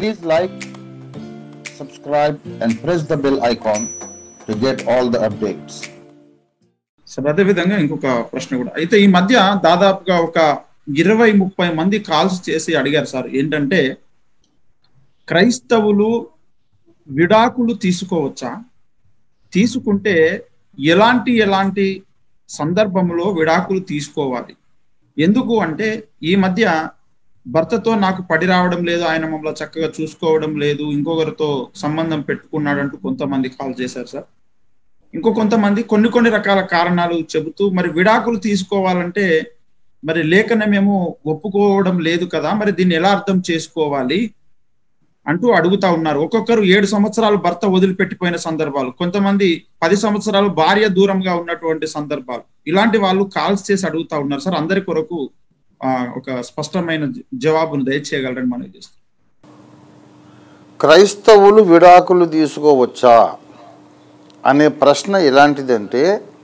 Please like, subscribe, and press the bell icon to get all the updates. So అదే విధంగా ఇంకొక ప్రశ్న కూడా అయితే ఈ మధ్య దాదాపుగా ఒక ఇరవై ముప్పై మంది కాల్స్ చేసి అడిగారు సార్ ఏంటంటే క్రైస్తవులు విడాకులు తీసుకోవచ్చా తీసుకుంటే ఎలాంటి ఎలాంటి సందర్భంలో విడాకులు తీసుకోవాలి ఎందుకు అంటే ఈ మధ్య భర్తతో నాకు పడి రావడం లేదు ఆయన మమ్మల్ని చక్కగా చూసుకోవడం లేదు ఇంకొకరితో సంబంధం పెట్టుకున్నాడంటూ కొంతమంది కాల్ చేశారు సార్ ఇంకో కొంతమంది కొన్ని కొన్ని రకాల కారణాలు చెబుతూ మరి విడాకులు తీసుకోవాలంటే మరి లేఖనమేమో ఒప్పుకోవడం లేదు కదా మరి దీన్ని ఎలా అర్థం చేసుకోవాలి అంటూ అడుగుతా ఉన్నారు ఒక్కొక్కరు ఏడు సంవత్సరాలు భర్త వదిలిపెట్టిపోయిన సందర్భాలు కొంతమంది పది సంవత్సరాలు భార్య దూరంగా ఉన్నటువంటి సందర్భాలు ఇలాంటి వాళ్ళు కాల్స్ చేసి అడుగుతా ఉన్నారు సార్ అందరి కొరకు ఆ, ఒక స్పష్టమైన జవాబును దయచేయగలరని మనం చేస్తాం క్రైస్తవులు విడాకులు తీసుకోవచ్చా అనే ప్రశ్న ఎలాంటిదంటే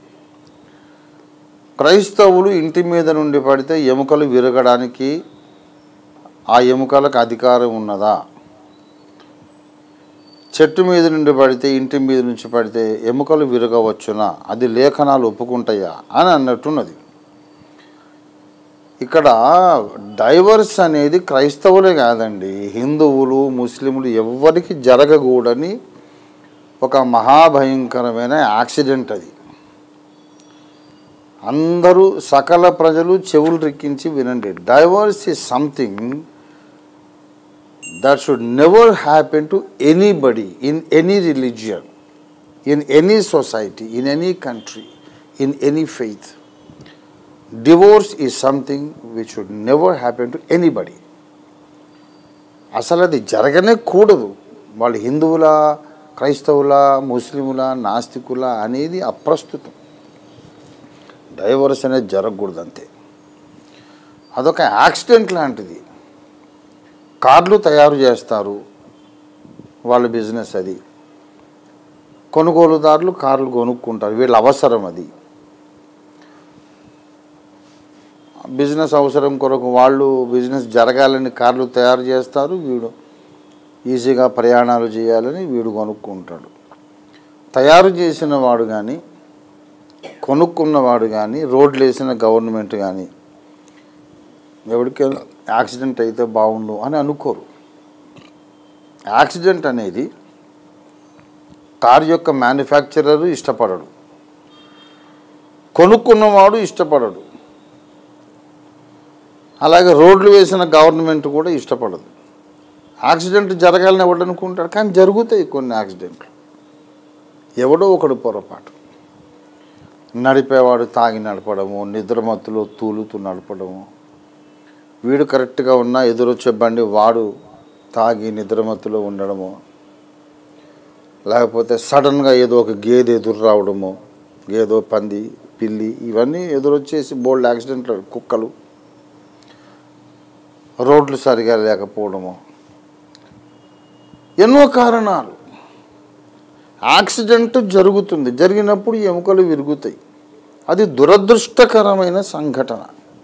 క్రైస్తవులు ఇంటి మీద నుండి పడితే ఎముకలు విరగడానికి ఆ ఎముకలకు అధికారం ఉన్నదా చెట్టు మీద నుండి పడితే ఇంటి మీద నుంచి పడితే ఎముకలు విరగవచ్చునా అది లేఖనాలు ఒప్పుకుంటాయా అని అన్నట్టున్నది ఇక్కడ డైవర్స్ అనేది క్రైస్తవులే కాదండి హిందువులు ముస్లింలు ఎవ్వరికి జరగకూడని ఒక మహాభయంకరమైన యాక్సిడెంట్ అది అందరూ సకల ప్రజలు చెవులు రెక్కించి వినండి divorce is something that should never happen to anybody in any religion in any society in any country in any faith divorce is something which should never happen to anybody అసలు అది జరగనే కూడదు వాళ్ళు హిందువుల క్రైస్తవుల ముస్లిముల నాస్తికుల అనేది అప్రస్తుతం డైవర్స్ అనేది జరగకూడదు అంతే అదొక యాక్సిడెంట్ లాంటిది కార్లు తయారు చేస్తారు వాళ్ళ బిజినెస్ అది కొనుగోలుదారులు కార్లు కొనుక్కుంటారు వీళ్ళ అవసరం అది బిజినెస్ అవసరం కొరకు వాళ్ళు బిజినెస్ జరగాలని కార్లు తయారు చేస్తారు వీడు ఈజీగా ప్రయాణాలు చేయాలని వీడు కొనుక్కుంటాడు తయారు చేసిన వాడు కానీ కొనుక్కున్నవాడు కానీ రోడ్లు వేసిన గవర్నమెంట్ కానీ ఎవరికైనా యాక్సిడెంట్ అయితే బాగుండు అని అనుకోరు యాక్సిడెంట్ అనేది కారు యొక్క మ్యానుఫ్యాక్చరర్ ఇష్టపడడు కొనుక్కున్నవాడు ఇష్టపడడు అలాగే రోడ్లు వేసిన గవర్నమెంట్ కూడా ఇష్టపడదు యాక్సిడెంట్ జరగాలని ఎవడు అనుకుంటాడు కానీ జరుగుతాయి కొన్ని యాక్సిడెంట్లు ఎవడో ఒకడు పొరపాటు నడిపేవాడు తాగి నడపడము నిద్రమత్తులో తూలుతూ నడపడము వీడు కరెక్ట్గా ఉన్నా ఎదురొచ్చే బండి వాడు తాగి నిద్రమత్తులో ఉండడము లేకపోతే సడన్గా ఏదో ఒక గేదె ఎదురు రావడము గేదో పంది పిల్లి ఇవన్నీ ఎదురొచ్చేసి బోల్డ్ యాక్సిడెంట్లు కుక్కలు రోడ్లు సరిగా లేకపోవడము ఎన్నో కారణాలు యాక్సిడెంట్ జరుగుతుంది జరిగినప్పుడు ఎముకలు విరుగుతాయి అది దురదృష్టకరమైన సంఘటన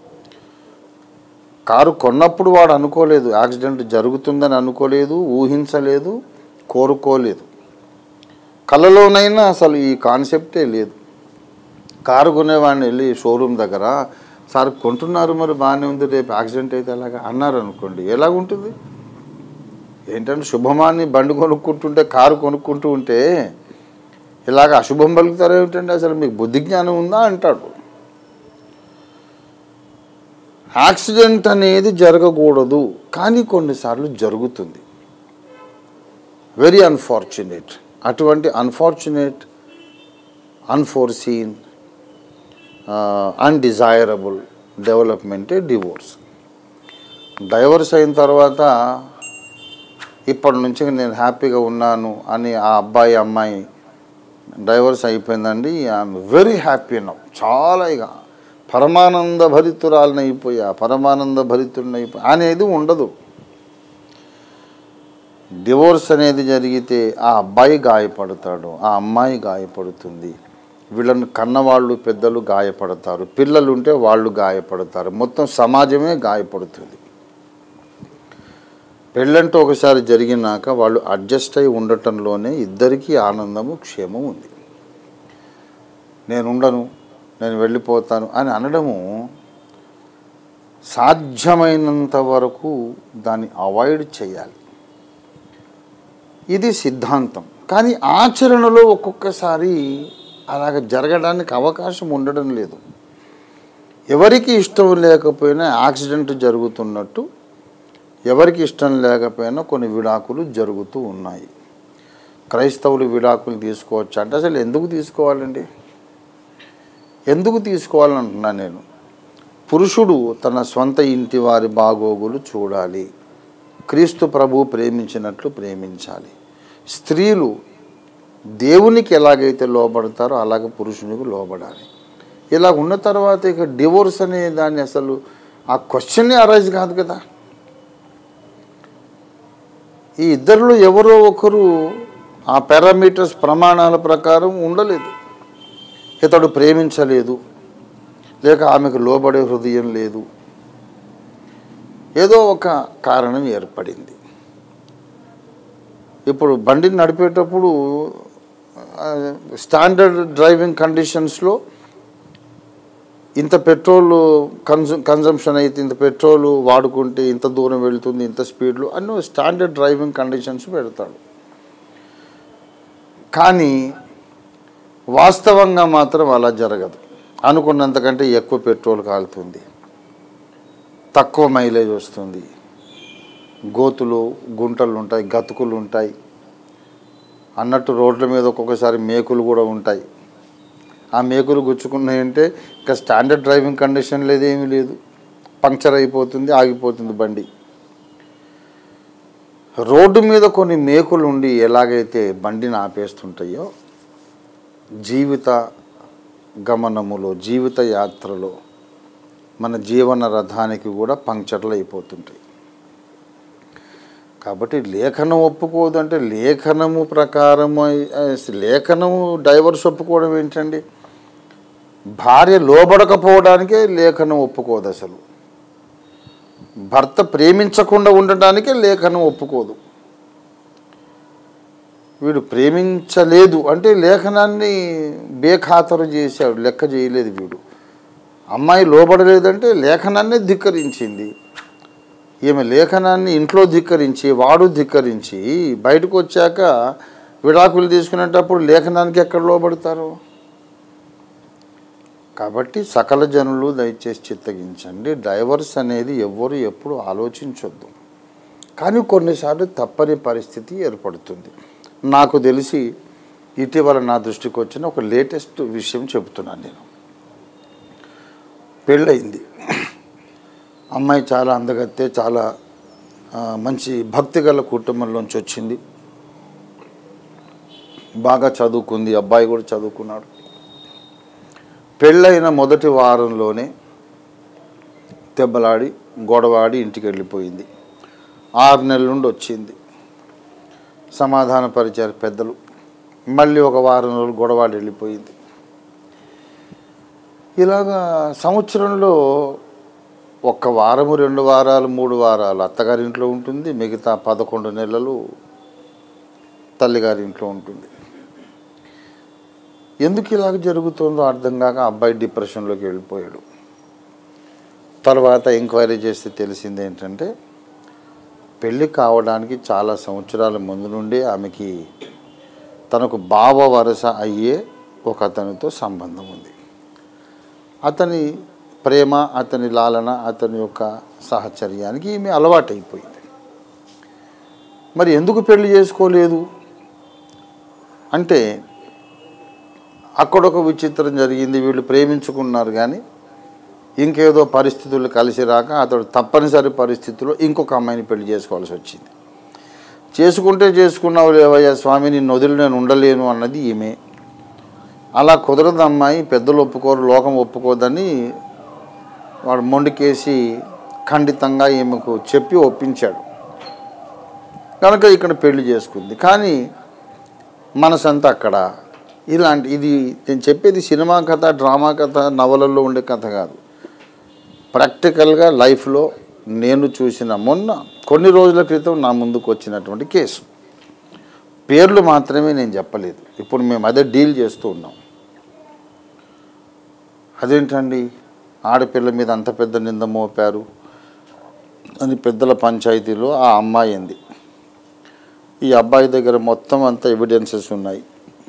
కారు కొన్నప్పుడు వాడు అనుకోలేదు యాక్సిడెంట్ జరుగుతుందని అనుకోలేదు ఊహించలేదు కోరుకోలేదు కళ్ళలోనైనా అసలు ఈ కాన్సెప్టే లేదు కారు కొనేవాడిని వెళ్ళి షోరూమ్ దగ్గర సార్ కొంటున్నారు మరి బాగానే ఉంది రేపు యాక్సిడెంట్ అయితే ఎలాగా అన్నారు అనుకోండి ఎలాగుంటుంది ఏంటంటే శుభమాన్ని బండి కొనుక్కుంటుంటే కారు కొనుక్కుంటూ ఉంటే ఇలాగ అశుభం పలుకుతారు ఏమిటంటే అసలు మీకు బుద్ధి జ్ఞానం ఉందా అంటాడు యాక్సిడెంట్ అనేది జరగకూడదు కానీ కొన్నిసార్లు జరుగుతుంది వెరీ అన్ఫార్చునేట్ అటువంటి అన్ఫార్చునేట్ అన్ఫోర్సీన్ అన్డిజైరబుల్ డెవలప్మెంటే డివోర్స్ డైవర్స్ అయిన తర్వాత ఇప్పటి నుంచి నేను హ్యాపీగా ఉన్నాను అని ఆ అబ్బాయి అమ్మాయి డైవర్స్ అయిపోయిందండి ఐఎమ్ వెరీ హ్యాపీ నౌ చాలా ఇక పరమానంద భరితురాలని అయిపోయా పరమానంద భరితుడిని అయిపోయా అనేది ఉండదు డివోర్స్ అనేది జరిగితే ఆ అబ్బాయి గాయపడతాడు ఆ అమ్మాయి గాయపడుతుంది వీళ్ళని కన్నవాళ్ళు పెద్దలు గాయపడతారు పిల్లలు ఉంటే వాళ్ళు గాయపడతారు మొత్తం సమాజమే గాయపడుతుంది పెళ్ళంటూ ఒకసారి జరిగినాక వాళ్ళు అడ్జస్ట్ అయి ఉండటంలోనే ఇద్దరికీ ఆనందము క్షేమం ఉంది నేను ఉండను నేను వెళ్ళిపోతాను అని అనడము సాధ్యమైనంత వరకు దాన్ని అవాయిడ్ చేయాలి ఇది సిద్ధాంతం కానీ ఆచరణలో ఒక్కొక్కసారి అలాగ జరగడానికి అవకాశం ఉండడం లేదు ఎవరికి ఇష్టం లేకపోయినా యాక్సిడెంట్ జరుగుతున్నట్టు ఎవరికి ఇష్టం లేకపోయినా కొన్ని విడాకులు జరుగుతూ ఉన్నాయి క్రైస్తవులు విడాకులు తీసుకోవచ్చు అంటే అసలు ఎందుకు తీసుకోవాలండి ఎందుకు తీసుకోవాలంటున్నా నేను పురుషుడు తన సొంత ఇంటి వారి బాగోగులు చూడాలి క్రీస్తు ప్రభు ప్రేమించినట్లు ప్రేమించాలి స్త్రీలు దేవునికి ఎలాగైతే లోబడతారో అలాగే పురుషునికి లోబడాలి ఇలా ఉన్న తర్వాత ఇక డివోర్స్ అనే దాన్ని అసలు ఆ క్వశ్చన్నే అరైజ్ కాదు కదా ఈ ఇద్దరిలో ఎవరో ఒకరు ఆ పారామీటర్స్ ప్రమాణాల ప్రకారం ఉండలేదు ఇతడు ప్రేమించలేదు లేక ఆమెకు లోబడే హృదయం లేదు ఏదో ఒక కారణం ఏర్పడింది ఇప్పుడు బండిని నడిపేటప్పుడు ఆ, స్టాండర్డ్ డ్రైవింగ్ కండిషన్స్లో ఇంత పెట్రోల్ కన్జు కన్జంప్షన్ అయితే ఇంత పెట్రోల్ వాడుకుంటే ఇంత దూరం వెళ్తుంది ఇంత స్పీడ్లో అన్నీ స్టాండర్డ్ డ్రైవింగ్ కండిషన్స్ పెడతాడు కానీ వాస్తవంగా మాత్రం అలా జరగదు అనుకున్నంతకంటే ఎక్కువ పెట్రోల్ కాలుతుంది తక్కువ మైలేజ్ వస్తుంది గోతులు గుంటలు ఉంటాయి గతుకులు ఉంటాయి అన్నట్టు రోడ్ల మీద ఒక్కొక్కసారి మేకులు కూడా ఉంటాయి ఆ మేకులు గుచ్చుకున్నాయంటే ఇంకా స్టాండర్డ్ డ్రైవింగ్ కండిషన్ లేదు ఏమీ లేదు పంక్చర్ అయిపోతుంది ఆగిపోతుంది బండి రోడ్డు మీద కొన్ని మేకులు ఉండి ఎలాగైతే బండిని ఆపేస్తుంటాయో జీవిత గమనములో జీవిత యాత్రలో మన జీవన రథానికి కూడా పంక్చర్లు అయిపోతుంటాయి కాబట్టి లేఖనం ఒప్పుకోదు అంటే లేఖనము ప్రకారము ఆ, లేఖనము డైవర్స్ ఒప్పుకోవడం ఏంటండి భార్య లోబడకపోవడానికే లేఖనం ఒప్పుకోదు అసలు భర్త ప్రేమించకుండా ఉండడానికే లేఖనం ఒప్పుకోదు వీడు ప్రేమించలేదు అంటే లేఖనాన్ని బేఖాతరు చేశాడు లెక్క చేయలేదు వీడు అమ్మాయి లోబడలేదంటే లేఖనాన్నే ధిక్కరించింది ఈమె లేఖనాన్ని ఇంట్లో ధిక్కరించి వాడు ధిక్కరించి బయటకు వచ్చాక విడాకులు తీసుకునేటప్పుడు లేఖనానికి ఎక్కడ లోబడతారు కాబట్టి సకల జనులు దయచేసి చిత్తగించండి డైవర్స్ అనేది ఎవ్వరు ఎప్పుడు ఆలోచించొద్దు కానీ కొన్నిసార్లు తప్పని పరిస్థితి ఏర్పడుతుంది నాకు తెలిసి ఇటీవల నా దృష్టికి వచ్చిన ఒక లేటెస్ట్ విషయం చెబుతున్నాను నేను పెళ్ళయింది అమ్మాయి చాలా అందగత్తే చాలా ఆ, మంచి భక్తి గల కుటుంబంలోంచి వచ్చింది బాగా చదువుకుంది అబ్బాయి కూడా చదువుకున్నాడు పెళ్ళైన మొదటి వారంలోనే దెబ్బలాడి గొడవాడి ఇంటికి వెళ్ళిపోయింది ఆరు నెలల నుండి వచ్చింది సమాధానపరిచారు పెద్దలు మళ్ళీ ఒక వారం రోజులు గొడవాడి వెళ్ళిపోయింది ఇలాగా సంవత్సరంలో ఒక్క వారము రెండు వారాలు మూడు వారాలు అత్తగారింట్లో ఉంటుంది మిగతా పదకొండు నెలలు తల్లిగారింట్లో ఉంటుంది ఎందుకు ఇలాగ జరుగుతుందో అర్థం కాక అబ్బాయి డిప్రెషన్లోకి వెళ్ళిపోయాడు తర్వాత ఎంక్వైరీ చేస్తే తెలిసింది ఏంటంటే పెళ్ళి కావడానికి చాలా సంవత్సరాల ముందు నుండి ఆమెకి తనకు బావ వరస అయ్యే ఒక అతనితో సంబంధం ఉంది అతని ప్రేమ అతని లాలన అతని యొక్క సాహచర్యానికి ఈమె అలవాటైపోయింది మరి ఎందుకు పెళ్లి చేసుకోలేదు అంటే అక్కడొక విచిత్రం జరిగింది వీళ్ళు ప్రేమించుకున్నారు కానీ ఇంకేదో పరిస్థితులు కలిసి రాక అతడు తప్పనిసరి పరిస్థితుల్లో ఇంకొక అమ్మాయిని పెళ్లి చేసుకోవాల్సి వచ్చింది చేసుకుంటే చేసుకున్నావు లేవయ్యా స్వామి నిన్ను వదిలి నేను ఉండలేను అన్నది ఈమె అలా కుదరదు అమ్మాయి పెద్దలు ఒప్పుకోరు లోకం ఒప్పుకోదని వాడు మొండికేసి ఖండితంగా ఈమెకు చెప్పి ఒప్పించాడు కనుక ఇక్కడ పెళ్లి చేసుకుంది కానీ మనసంతా అక్కడ ఇలాంటి ఇది నేను చెప్పేది సినిమా కథ డ్రామా కథ నవలల్లో ఉండే కథ కాదు ప్రాక్టికల్గా లైఫ్లో నేను చూసిన మొన్న కొన్ని రోజుల క్రితం నా ముందుకు వచ్చినటువంటి కేసు పేర్లు మాత్రమే నేను చెప్పలేదు ఇప్పుడు మేము అదే డీల్ చేస్తూ ఉన్నాం అదేంటండి ఆడపిల్ల మీద అంత పెద్ద నింద మోపారు అని పెద్దల పంచాయతీలో ఆ అమ్మాయి ఉంది ఈ అబ్బాయి దగ్గర మొత్తం అంతా ఎవిడెన్సెస్ ఉన్నాయి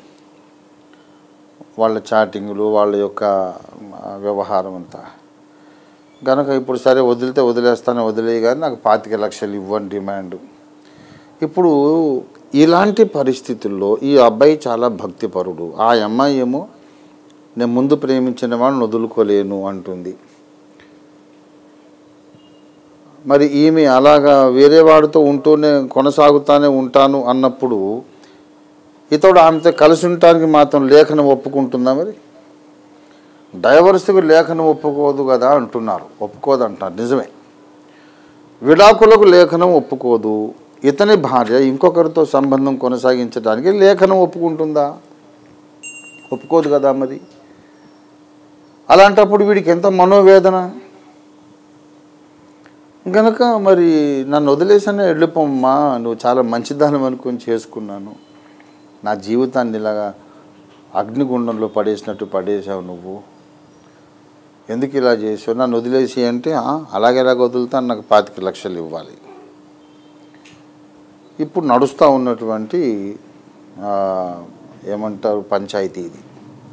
వాళ్ళ చాటింగులు వాళ్ళ యొక్క ఆ, వ్యవహారం అంతా కనుక ఇప్పుడు సరే వదిలితే వదిలేస్తానే వదిలే కానీ నాకు పాతిక లక్షలు ఇవ్వని డిమాండ్ ఇప్పుడు ఇలాంటి పరిస్థితుల్లో ఈ అబ్బాయి చాలా భక్తిపరుడు ఆ అమ్మాయి ఏమో నేను ముందు ప్రేమించిన వాడిని వదులుకోలేను అంటుంది మరి ఈమె అలాగా వేరే వాడితో ఉంటూనే కొనసాగుతానే ఉంటాను అన్నప్పుడు ఇతడు ఆమెతో కలిసి ఉండటానికి మాత్రం లేఖను ఒప్పుకుంటుందా మరి డైవర్స్కి లేఖను ఒప్పుకోదు కదా అంటున్నారు ఒప్పుకోదు అంటారు నిజమే విడాకులకు లేఖనం ఒప్పుకోదు ఇతని భార్య ఇంకొకరితో సంబంధం కొనసాగించడానికి లేఖనం ఒప్పుకుంటుందా ఒప్పుకోదు కదా మరి అలాంటప్పుడు వీడికి ఎంత మనోవేదన గనక మరి నన్ను వదిలేసానే వెళ్ళిపోమ్మా నువ్వు చాలా మంచిదానం అనుకొని చేసుకున్నాను నా జీవితాన్ని ఇలాగా అగ్నిగుండంలో పడేసినట్టు పడేసావు నువ్వు ఎందుకు ఇలా చేసావు నన్ను వదిలేసి అంటే "ఆ, అలాగే ఎలాగ వదులుతాను నాకు పాతిక లక్షలు ఇవ్వాలి ఇప్పుడు నడుస్తూ ఉన్నటువంటి ఆ, ఏమంటారు పంచాయతీ ఇది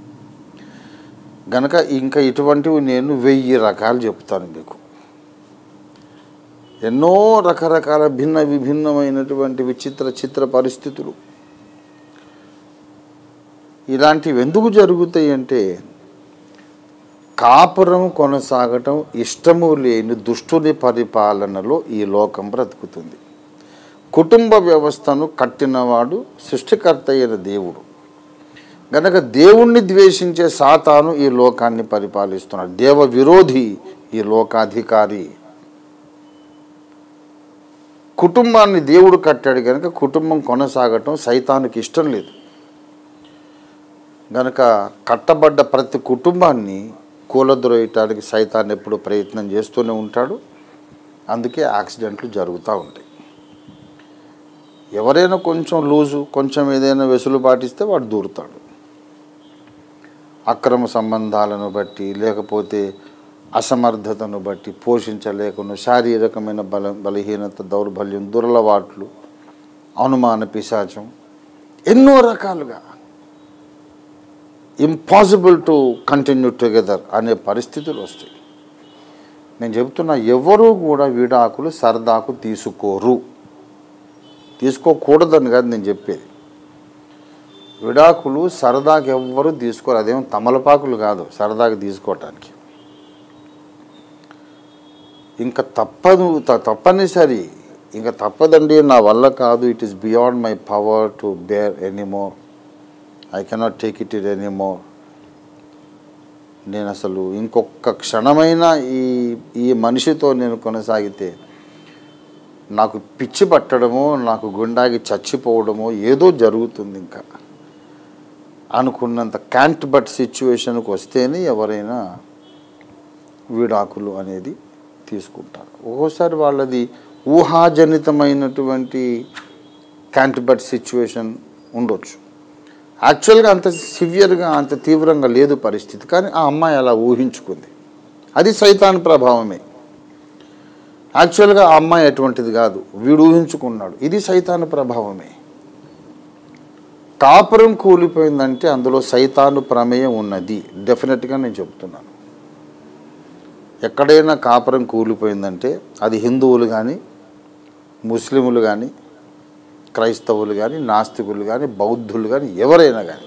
గనక ఇంకా ఇటువంటివి నేను వెయ్యి రకాలు చెప్తాను మీకు ఎన్నో రకరకాల భిన్న విభిన్నమైనటువంటి విచిత్ర చిత్ర పరిస్థితులు ఇలాంటివి ఎందుకు జరుగుతాయి అంటే కాపురం కొనసాగటం ఇష్టము లేని దుష్టుని పరిపాలనలో ఈ లోకం బ్రతుకుతుంది కుటుంబ వ్యవస్థను కట్టినవాడు సృష్టికర్త అయిన దేవుడు గనక దేవుణ్ణి ద్వేషించే సాతాను ఈ లోకాన్ని పరిపాలిస్తున్నాడు దేవ విరోధి ఈ లోకాధికారి కుటుంబాన్ని దేవుడు కట్టాడు కనుక కుటుంబం కొనసాగటం సైతానికి ఇష్టం లేదు గనక కట్టబడ్డ ప్రతి కుటుంబాన్ని కూలద్రోయటానికి సైతాన్ని ఎప్పుడు ప్రయత్నం చేస్తూనే ఉంటాడు అందుకే యాక్సిడెంట్లు జరుగుతూ ఉంటాయి ఎవరైనా కొంచెం లూజు కొంచెం ఏదైనా వెసులు పాటిస్తే వాడు దూరుతాడు అక్రమ సంబంధాలను బట్టి లేకపోతే అసమర్థతను బట్టి పోషించలేకుండా శారీరకమైన బల బలహీనత దౌర్బల్యం దురలవాట్లు అనుమాన పిశాచం ఎన్నో రకాలుగా ఇంపాసిబుల్ టు కంటిన్యూ టుగెదర్ అనే పరిస్థితులు వస్తాయి నేను చెబుతున్నా ఎవరూ కూడా విడాకులు సరదాకు తీసుకోరు తీసుకోకూడదని కాదు నేను చెప్పేది విడాకులు సరదాకి ఎవ్వరూ తీసుకోరు అదేం తమలపాకులు కాదు సరదాకి తీసుకోవటానికి ఇంకా తప్పదు త- తప్పనిసరి ఇంకా తప్పదండి నా వల్ల కాదు it is beyond my power to bear anymore I cannot take it it anymore నేను అసలు ఇంకొక క్షణమైన ఈ ఈ మనిషితో నేను కొనసాగితే నాకు పిచ్చి పట్టడమో నాకు గుండాగి చచ్చిపోవడమో ఏదో జరుగుతుంది ఇంకా అనుకున్నంత క్యాంట్ బట్ సిచ్యువేషన్కి వస్తేనే ఎవరైనా విడాకులు అనేది తీసుకుంటారు ఒక్కోసారి వాళ్ళది ఊహాజనితమైనటువంటి క్యాంట్ బట్ సిచ్యువేషన్ ఉండొచ్చు యాక్చువల్గా అంత సివియర్గా అంత తీవ్రంగా లేదు పరిస్థితి కానీ ఆ అమ్మాయి అలా ఊహించుకుంది అది సైతాన్ ప్రభావమే యాక్చువల్గా ఆ అమ్మాయి అటువంటిది కాదు వీడు ఊహించుకున్నాడు ఇది సైతాను ప్రభావమే కాపురం కూలిపోయిందంటే అందులో సైతాను ప్రమేయం ఉన్నది డెఫినెట్గా నేను చెప్తున్నాను ఎక్కడైనా కాపురం కూలిపోయిందంటే అది హిందువులు కానీ ముస్లిములు కానీ క్రైస్తవులు కానీ నాస్తికులు కానీ బౌద్ధులు కానీ ఎవరైనా కానీ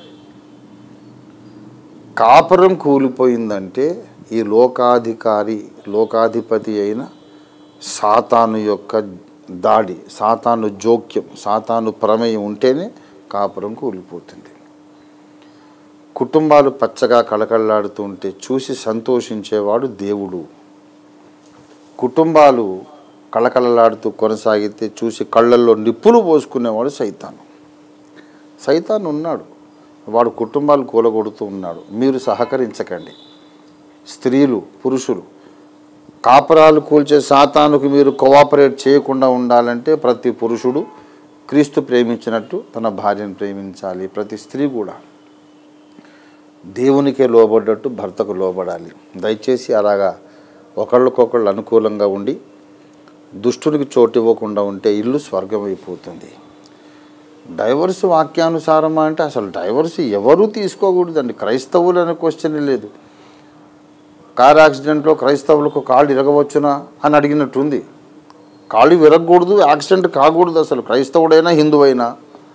కాపురం కూలిపోయిందంటే ఈ లోకాధికారి లోకాధిపతి అయిన సాతాను యొక్క దాడి సాతాను జోక్యం సాతాను ప్రమేయం ఉంటేనే కాపురం కూలిపోతుంది కుటుంబాలు పచ్చగా కళకళలాడుతుంటే చూసి సంతోషించేవాడు దేవుడు కుటుంబాలు కళకళలాడుతూ కొనసాగితే చూసి కళ్ళల్లో నిప్పులు పోసుకునేవాడు సైతాను సైతాన్ ఉన్నాడు వాడు కుటుంబాలు కూలగొడుతూ ఉన్నాడు మీరు సహకరించకండి స్త్రీలు పురుషులు కాపరాలు కూల్చే సాతానుకు మీరు కోఆపరేట్ చేయకుండా ఉండాలంటే ప్రతి పురుషుడు క్రీస్తు ప్రేమించినట్టు తన భార్యను ప్రేమించాలి ప్రతి స్త్రీ కూడా దేవునికే లోబడ్డట్టు భర్తకు లోబడాలి దయచేసి అలాగా ఒకళ్ళకొకళ్ళు అనుకూలంగా ఉండి దుష్టునికి చోటు ఇవ్వకుండా ఉంటే ఇల్లు స్వర్గం అయిపోతుంది డైవర్స్ వాక్యానుసారమా అంటే అసలు డైవర్స్ ఎవరూ తీసుకోకూడదండి క్రైస్తవులు అనే క్వశ్చన్ లేదు కార్ యాక్సిడెంట్లో క్రైస్తవులకు కాళ్ళు ఇరగవచ్చునా అని అడిగినట్టుంది కాళ్ళు విరగకూడదు యాక్సిడెంట్ కాకూడదు అసలు క్రైస్తవుడైనా హిందువైనా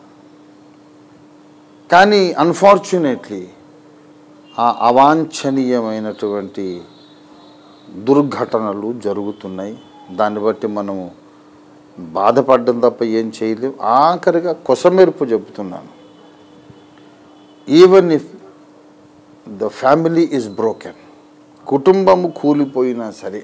కానీ అన్ఫార్చునేట్లీ ఆ అవాంఛనీయమైనటువంటి దుర్ఘటనలు జరుగుతున్నాయి దాన్ని బట్టి మనము బాధపడడం తప్ప ఏం చేయలేం ఆఖరిగా కొసమెరుపు చెబుతున్నాను even if the family is broken కుటుంబము కూలిపోయినా సరే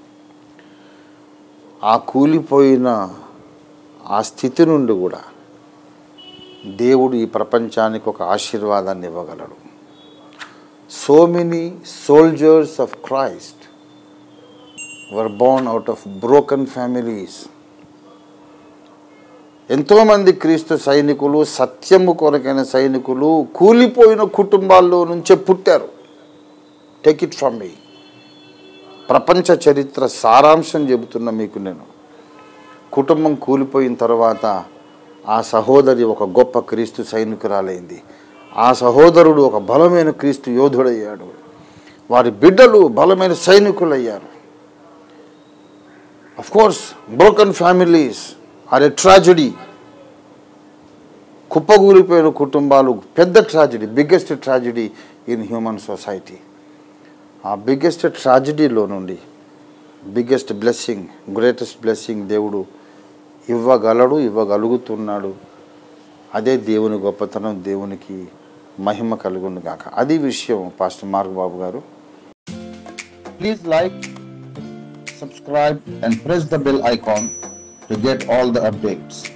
ఆ కూలిపోయిన ఆ స్థితి నుండి కూడా దేవుడు ఈ ప్రపంచానికి ఒక ఆశీర్వాదాన్ని ఇవ్వగలడు so many soldiers of Christ were born out of broken families ఎంతోమంది క్రీస్తు సైనికులు సత్యము కొరకైన సైనికులు కూలిపోయిన కుటుంబాల్లో నుంచే పుట్టారు టేక్ ఇట్ ఫ్రమ్ మీ ప్రపంచ చరిత్ర సారాంశం చెబుతున్న మీకు నేను కుటుంబం కూలిపోయిన తర్వాత ఆ సహోదరి ఒక గొప్ప క్రీస్తు సైనికురాలైంది ఆ సహోదరుడు ఒక బలమైన క్రీస్తు యోధుడయ్యాడు వారి బిడ్డలు బలమైన సైనికులయ్యారు of course broken families are a tragedy కుప్పగూలిపోయిన కుటుంబాలు పెద్ద tragedy biggest tragedy in human society ఆ బిగ్గెస్ట్ ట్రాజడీలో నుండి బిగ్గెస్ట్ బ్లెస్సింగ్ గ్రేటెస్ట్ బ్లెస్సింగ్ దేవుడు ఇవ్వగలడు ఇవ్వగలుగుతున్నాడు అదే దేవుని గొప్పతనం దేవునికి మహిమ కలుగును గాక అది విషయం పాస్టర్ మార్క్ బాబు గారు Please like, subscribe and press the bell icon to get all the updates.